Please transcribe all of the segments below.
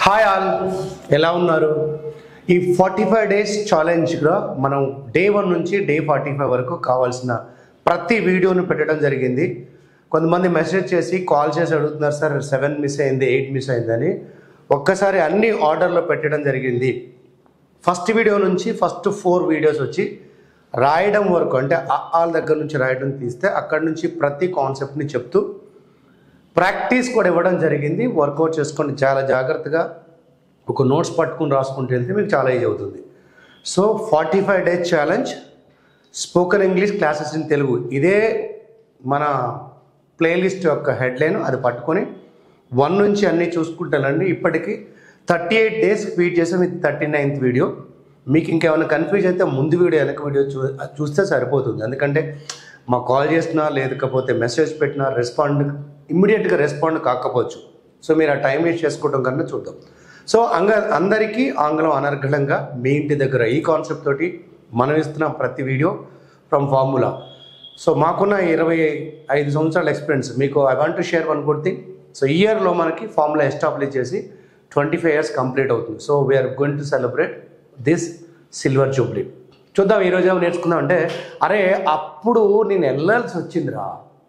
hi all ఎలా ఉన్నారు ఈ ఫార్టీ ఫైవ్ డేస్ ఛాలెంజ్గా మనం డే వన్ నుంచి డే ఫార్టీ ఫైవ్ వరకు కావాల్సిన ప్రతి వీడియోను పెట్టడం జరిగింది కొంతమంది మెసేజ్ చేసి కాల్ చేసి అడుగుతున్నారు సార్ సెవెన్ మిస్ అయింది ఎయిట్ మిస్ అయిందని ఒక్కసారి అన్ని ఆర్డర్లో పెట్టడం జరిగింది ఫస్ట్ వీడియో నుంచి ఫస్ట్ ఫోర్ వీడియోస్ వచ్చి రాయడం వరకు అంటే ఆల్ దగ్గర నుంచి రాయడం తీస్తే అక్కడ నుంచి ప్రతి కాన్సెప్ట్ని చెప్తూ ప్రాక్టీస్ కూడా ఇవ్వడం జరిగింది వర్కౌట్ చేసుకోండి చాలా జాగ్రత్తగా ఒక నోట్స్ పట్టుకుని రాసుకుంటూ వెళ్తే మీకు చాలా ఈజీ అవుతుంది so forty five days challenge spoken English classes in Telugu ఇదే మన ప్లేలిస్ట్ యొక్క హెడ్లైన్ అది పట్టుకొని వన్ నుంచి అన్నీ చూసుకుంటానండి ఇప్పటికీ థర్టీ ఎయిట్ డేస్ ఫీడ్ చేసాం ఇది థర్టీ నైన్త్ వీడియో మీకు ఇంకేమైనా కన్ఫ్యూజ్ అయితే ముందు వీడియో వెనక వీడియో చూ చూస్తే సరిపోతుంది ఎందుకంటే మా కాల్ చేసినా లేకపోతే మెసేజ్ పెట్టినా రెస్పాండ్ ఇమ్మీడియట్గా రెస్పాండ్ కాకపోవచ్చు సో మీరు ఆ టైం వేస్ట్ చేసుకోవడం కన్నా చూద్దాం సో అంగ అందరికీ ఆంగ్లం అనర్గళంగా మీ ఇంటి దగ్గర ఈ కాన్సెప్ట్ తోటి మనం ఇస్తున్న ప్రతి వీడియో ఫ్రమ్ ఫార్ములా సో మాకున్న ఇరవై ఐదు సంవత్సరాల ఎక్స్పీరియన్స్ మీకు I want to share one good thing so ఈ ఇయర్లో మనకి ఫార్ములా ఎస్టాబ్లిష్ చేసి ట్వంటీ ఫైవ్ ఇయర్స్ కంప్లీట్ అవుతుంది so we are going to celebrate this silver jubilee చూద్దాం ఈరోజు ఏమో నేర్చుకుందాం అంటే అరే అప్పుడు నేను వెళ్ళాల్సి వచ్చిందిరా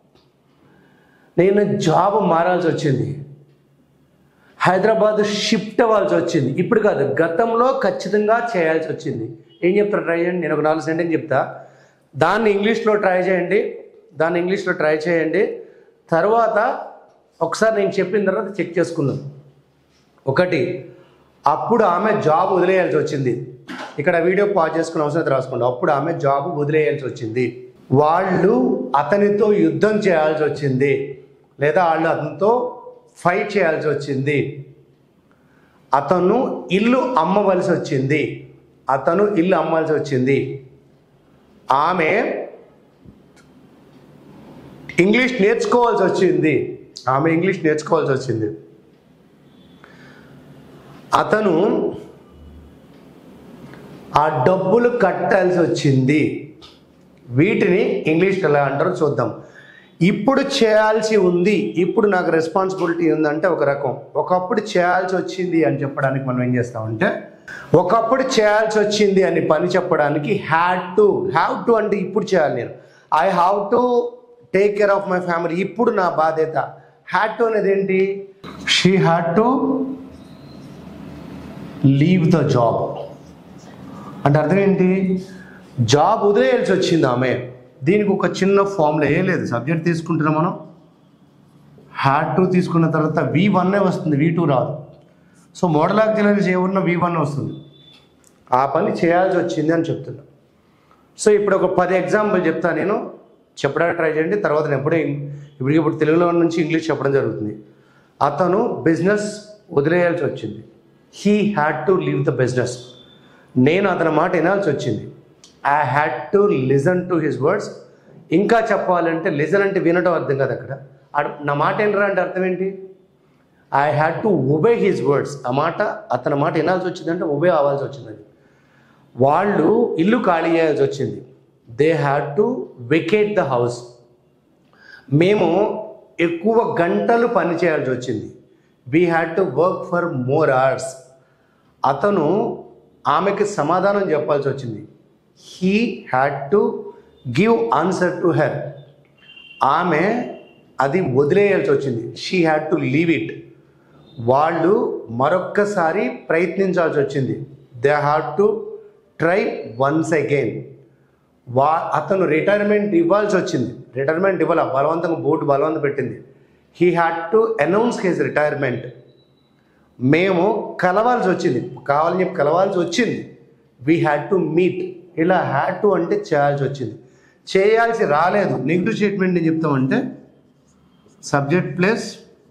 నేను జాబ్ మారాల్సి వచ్చింది హైదరాబాద్ షిఫ్ట్ అవ్వాల్సి వచ్చింది ఇప్పుడు కాదు గతంలో ఖచ్చితంగా చేయాల్సి వచ్చింది ఏం చెప్తారు ట్రై చేయండి నేను ఒక నాలుగు సెంటెన్స్ చెప్తా దాన్ని ఇంగ్లీష్లో ట్రై చేయండి దాన్ని ఇంగ్లీష్లో ట్రై చేయండి తర్వాత ఒకసారి నేను చెప్పిన తర్వాత చెక్ చేసుకుందాం ఒకటి అప్పుడు ఆమె జాబ్ వదిలేయాల్సి వచ్చింది ఇక్కడ వీడియో పాజ్ చేసుకున్న అవసరం అయితే రాసుకోండి అప్పుడు ఆమె జాబ్ వదిలేయాల్సి వచ్చింది వాళ్ళు అతనితో యుద్ధం చేయాల్సి వచ్చింది లేదా వాళ్ళు అతనితో ఫైట్ చేయాల్సి వచ్చింది అతను ఇల్లు అమ్మవలసి వచ్చింది అతను ఇల్లు అమ్మాల్సి వచ్చింది ఆమె ఇంగ్లీష్ నేర్చుకోవాల్సి వచ్చింది ఆమె ఇంగ్లీష్ నేర్చుకోవాల్సి వచ్చింది అతను ఆ డబ్బులు కట్టాల్సి వచ్చింది వీటిని ఇంగ్లీష్లో ఎలా అంటారో చూద్దాం ఇప్పుడు చేయాల్సి ఉంది ఇప్పుడు నాకు రెస్పాన్సిబిలిటీ ఉందంటే ఒక రకం ఒకప్పుడు చేయాల్సి వచ్చింది అని చెప్పడానికి మనం ఏం చేస్తామంటే ఒకప్పుడు చేయాల్సి వచ్చింది అని పని చెప్పడానికి హ్యాడ్ టు హ్యావ్ టు అంటే ఇప్పుడు చేయాలి నేను I have to take care of my family ఇప్పుడు నా బాధ్యత హ్యాడ్ టు అనేది ఏంటి she had to leave the job అంటే అర్థం ఏంటి జాబ్ వదిలేయాల్సి వచ్చింది ఆమె దీనికి ఒక చిన్న ఫామ్లో ఏ లేదు సబ్జెక్ట్ తీసుకుంటున్నాం మనం హ్యాడ్ టు తీసుకున్న తర్వాత వి వన్నే వస్తుంది వి టూ రాదు సో మోడల్ ఆక్సిలరీస్ ఏమన్నా వి వన్ వస్తుంది ఆ పని చేయాల్సి వచ్చింది అని చెప్తున్నా సో ఇప్పుడు ఒక పది ఎగ్జాంపుల్ చెప్తా నేను చెప్పడానికి ట్రై చేయండి తర్వాత నేను ఎప్పుడే ఇప్పుడు ఇప్పుడు తెలుగులో నుంచి ఇంగ్లీష్ చెప్పడం జరుగుతుంది అతను బిజినెస్ వదిలేయాల్సి వచ్చింది he had to leave the business నేను అతని మాట వినాల్సి వచ్చింది I had to listen to his words ఇంకా చెప్పాలంటే లిజన్ అంటే వినడం అర్థం కాదు అక్కడ అడ్- నా మాట ఏంటరా అంటే అర్థం ఏంటి I had to obey his words ఆ మాట అతని మాట వినాల్సి వచ్చిందంటే ఒబే అవ్వాల్సి వచ్చింది వాళ్ళు ఇల్లు ఖాళీ చేయాల్సి వచ్చింది they had to vacate the house మేము ఎక్కువ గంటలు పని చేయాల్సి వచ్చింది we had to work for more hours అతను ఆమెకి సమాధానం చెప్పాల్సి వచ్చింది he had to give answer to her ఆమె అది వదిలేయాల్సి వచ్చింది she had to leave it వాళ్ళు మరొక్కసారి ప్రయత్నించాల్సి వచ్చింది they have to try once again వా అతను రిటైర్మెంట్ ఇవ్వాల్సి వచ్చింది రిటైర్మెంట్ ఇవ్వాల బలవంతంగా బోర్డు బలవంతం పెట్టింది he had to announce his retirement మేము కలవాల్సి వచ్చింది కావాలని చెప్పి కలవాల్సి వచ్చింది వీ హ్యాడ్ టు మీట్ ఇలా హ్యాడ్ టు అంటే చేయాల్సి వచ్చింది చేయాల్సి రాలేదు నెగిటివ్ స్టేట్మెంట్ ఏం చెప్తామంటే సబ్జెక్ట్ ప్లస్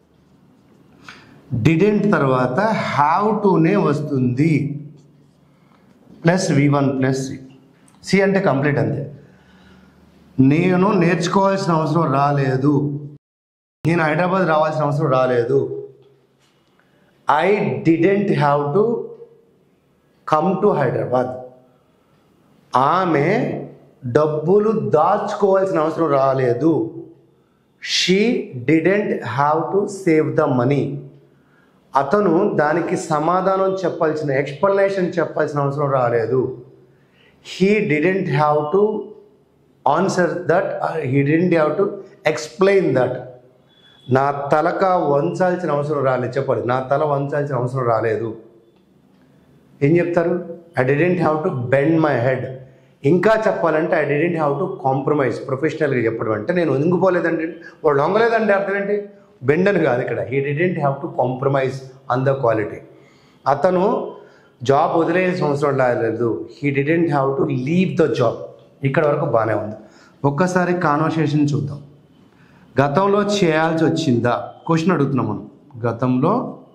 డిడెంట్ తర్వాత హ్యావ్ టునే వస్తుంది plus V one plus C C అంటే కంప్లీట్ అంతే నేను నేర్చుకోవాల్సిన అవసరం రాలేదు నేను హైదరాబాద్ రావాల్సిన అవసరం రాలేదు I didn't have to come to Hyderabad ఆమె డబ్బులు దాచుకోవాల్సిన అవసరం రాలేదు she didn't have to save the money అతను దానికి సమాధానం చెప్పాల్సిన ఎక్స్ప్లెనేషన్ చెప్పాల్సిన అవసరం రాలేదు he didn't have to answer that he didn't have to explain that నా తలక వంచాల్సిన అవసరం రాలేదు చెప్పండి నా తల వంచాల్సిన అవసరం రాలేదు ఏం చెప్తారు I didn't have to bend my head ఇంకా చెప్పాలంటే I didn't have to compromise ప్రొఫెషనల్గా చెప్పడం అంటే నేను ఒంగిపోలేదండి వాడు లొంగలేదండి అర్థం ఏంటి బెండ్ అని కాదు ఇక్కడ he didn't have to compromise on the quality అతను జాబ్ వదిలేసిన అవసరం లేదు he didn't have to leave the job ఇక్కడ వరకు బాగానే ఉంది ఒక్కసారి కాన్వర్సేషన్ చూద్దాం గతంలో చేయాల్సి వచ్చిందా క్వశ్చన్ అడుగుతున్నాం మనం గతంలో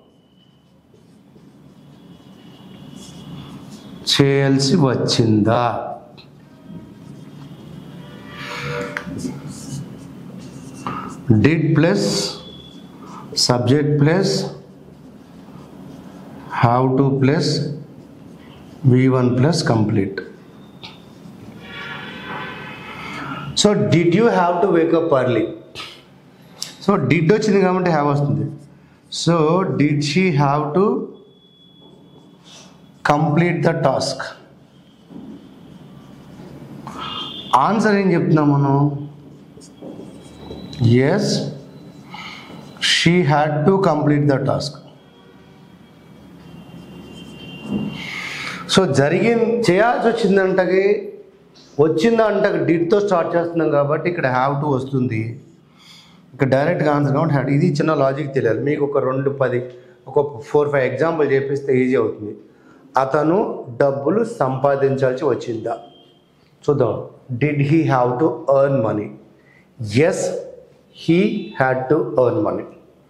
చేయాల్సి వచ్చిందా did plus subject plus have to plus V one plus complete so did you have to wake up early so did వచ్చింది కాబట్టి హ్యావ్ వస్తుంది so did she have to complete the task answer ఏం చెప్తున్నాం మనం yes she had to complete the task so జరిగిన చేయాల్సి వచ్చిందంటకి వచ్చిందా అంటే డిడ్తో స్టార్ట్ చేస్తున్నాం కాబట్టి ఇక్కడ హ్యావ్ టు వస్తుంది ఇక్కడ డైరెక్ట్గా ఆన్సర్ కాబట్టి హ్యాడ్ ఇది చిన్న లాజిక్ తెలియాలి మీకు ఒక రెండు పది ఒక ఫోర్ ఫైవ్ ఎగ్జాంపుల్ చేపిస్తే ఈజీ అవుతుంది అతను డబ్బులు సంపాదించాల్సి వచ్చిందా చూద్దాం did he have to earn money yes he had to earn money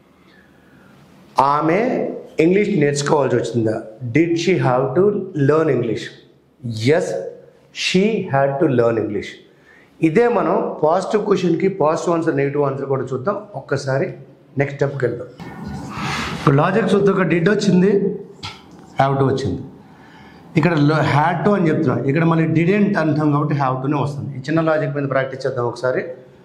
ఆమె ఇంగ్లీష్ నేర్చుకోవాల్సి వచ్చిందా did she have to learn English yes she had to learn English ఇదే మనం పాజిటివ్ క్వశ్చన్కి పాజిటివ్ ఆన్సర్ నెగిటివ్ ఆన్సర్ కూడా చూద్దాం ఒక్కసారి నెక్స్ట్ స్టెప్కి వెళ్దాం ఇప్పుడు లాజిక్ చూద్దాం ఒక డిడ్ వచ్చింది హ్యావ్ టు వచ్చింది ఇక్కడ హ్యాడ్ టు అని చెప్తున్నాం ఇక్కడ మళ్ళీ డిడెంట్ అంటాం కాబట్టి హ్యావ్ టునే వస్తుంది ఈ చిన్న లాజిక్ మీద ప్రాక్టీస్ చేద్దాం ఒకసారి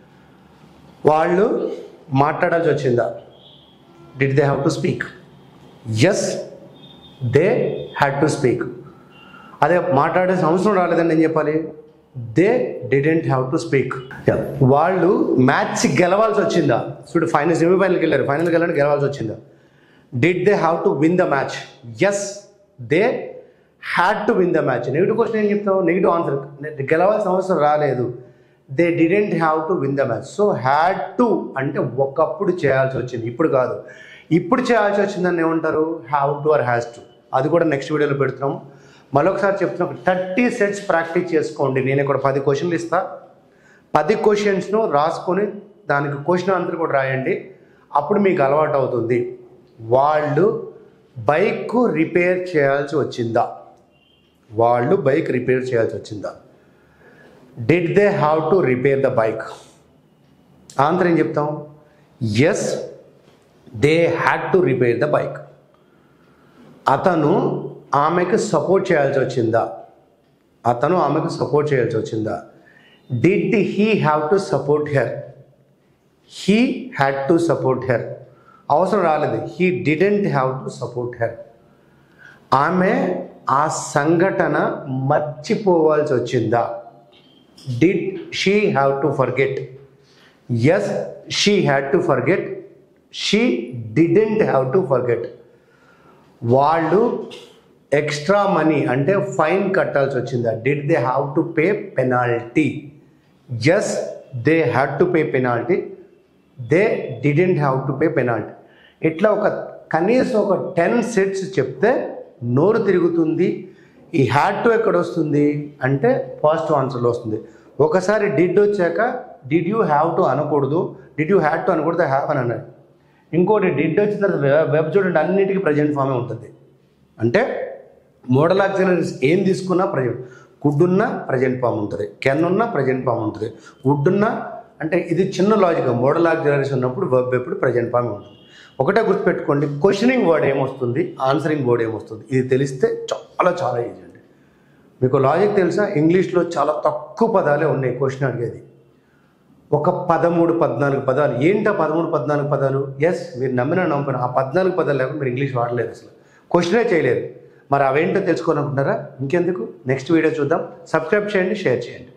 వాళ్ళు మాట్లాడాల్సి వచ్చిందా did they have to speak yes they had to speak అదే మాట్లాడాల్సిన అవసరం రాలేదని నేను చెప్పాలి they didn't have to speak వాళ్ళు మ్యాచ్ గెలవాల్సి వచ్చిందా చూడు ఫైనల్ సెమీఫైనల్కి వెళ్ళారు ఫైనల్కి వెళ్ళారు గెలవాల్సి వచ్చిందా did they have to win the match yes they had to win the match negative question ఏం చెప్తావు నెగిటివ్ ఆన్సర్ గెలవాల్సిన అవసరం రాలేదు they didn't have to win the match so had to అంటే ఒకప్పుడు చేయాల్సి వచ్చింది ఇప్పుడు కాదు ఇప్పుడు చేయాల్సి వచ్చిందని ఏమంటారు have to or has to అది కూడా నెక్స్ట్ వీడియోలో పెడుతున్నాము మరొకసారి చెప్తున్నాం థర్టీ సెట్స్ ప్రాక్టీస్ చేసుకోండి నేను ఇక్కడ పది క్వశ్చన్లు ఇస్తా పది క్వశ్చన్స్ను రాసుకొని దానికి క్వశ్చన్ ఆన్సర్ కూడా రాయండి అప్పుడు మీకు అలవాటు అవుతుంది వాళ్ళు బైక్ రిపేర్ చేయాల్సి వచ్చిందా వాళ్ళు బైక్ రిపేర్ చేయాల్సి వచ్చిందా did they have to repair the bike answer ఏం చెప్తాం yes they had to repair the bike అతను ఆమెకు సపోర్ట్ చేయాల్సి వచ్చిందా అతను ఆమెకు సపోర్ట్ చేయాల్సి వచ్చిందా did he have to support her he had to support her అవసరం రాలేదు he didn't have to support her ఆమె ఆ సంఘటన మర్చిపోవాల్సి వచ్చిందా did she have to forget yes she had to forget she didn't have to forget వాళ్ళు extra money అంటే fine కట్టాల్సి వచ్చిందా did they have to pay penalty yes they had to pay penalty they didn't have to pay penalty ఇట్లా ఒక కనీసం ఒక ten sets చెప్తే నోరు తిరుగుతుంది ఈ హ్యాడ్ టు ఎక్కడ వస్తుంది అంటే పాజిటివ్ ఆన్సర్లో వస్తుంది ఒకసారి డిడ్ వచ్చాక డిడ్ యూ హ్యావ్ టు అనకూడదు డిడ్ యూ హ్యాడ్ టు అనకూడదు హ్యావ్ అని అన్నాడు ఇంకోటి డిడ్ వచ్చిన తర్వాత వెబ్ వెబ్ చూడండి అన్నిటికీ ప్రజెంట్ ఫామే ఉంటుంది అంటే మోడల్ ఆక్సిలరీస్ ఏం తీసుకున్నా ప్రజెంట్ కుడ్ ఉన్న ప్రజెంట్ ఫామ్ ఉంటుంది కెన్ ఉన్న ప్రజెంట్ ఫామ్ ఉంటుంది వుడ్ ఉన్న అంటే ఇది చిన్న లాజిక్ మోడల్ ఆక్సిలరీస్ ఉన్నప్పుడు వెబ్ ఎప్పుడు ప్రజెంట్ ఫామ్ ఉంటుంది ఒకటే గుర్తుపెట్టుకోండి క్వశ్చనింగ్ వర్డ్ ఏమొస్తుంది ఆన్సరింగ్ వర్డ్ ఏమొస్తుంది ఇది తెలిస్తే చాలా చాలా ఈజీ అండి మీకు లాజిక్ తెలుసా ఇంగ్లీష్లో చాలా తక్కువ పదాలే ఉన్నాయి క్వశ్చన్ అడిగేది ఒక పదమూడు పద్నాలుగు పదాలు ఏంటా పదమూడు పద్నాలుగు పదాలు ఎస్ మీరు నమ్మిన నమ్మకం ఆ పద్నాలుగు పదాలు లేకుండా మీరు ఇంగ్లీష్ వాడలేదు అసలు క్వశ్చనే చేయలేదు మరి అవేంటో తెలుసుకోవాలనుకుంటున్నారా ఇంకెందుకు నెక్స్ట్ వీడియో చూద్దాం సబ్స్క్రైబ్ చేయండి షేర్ చేయండి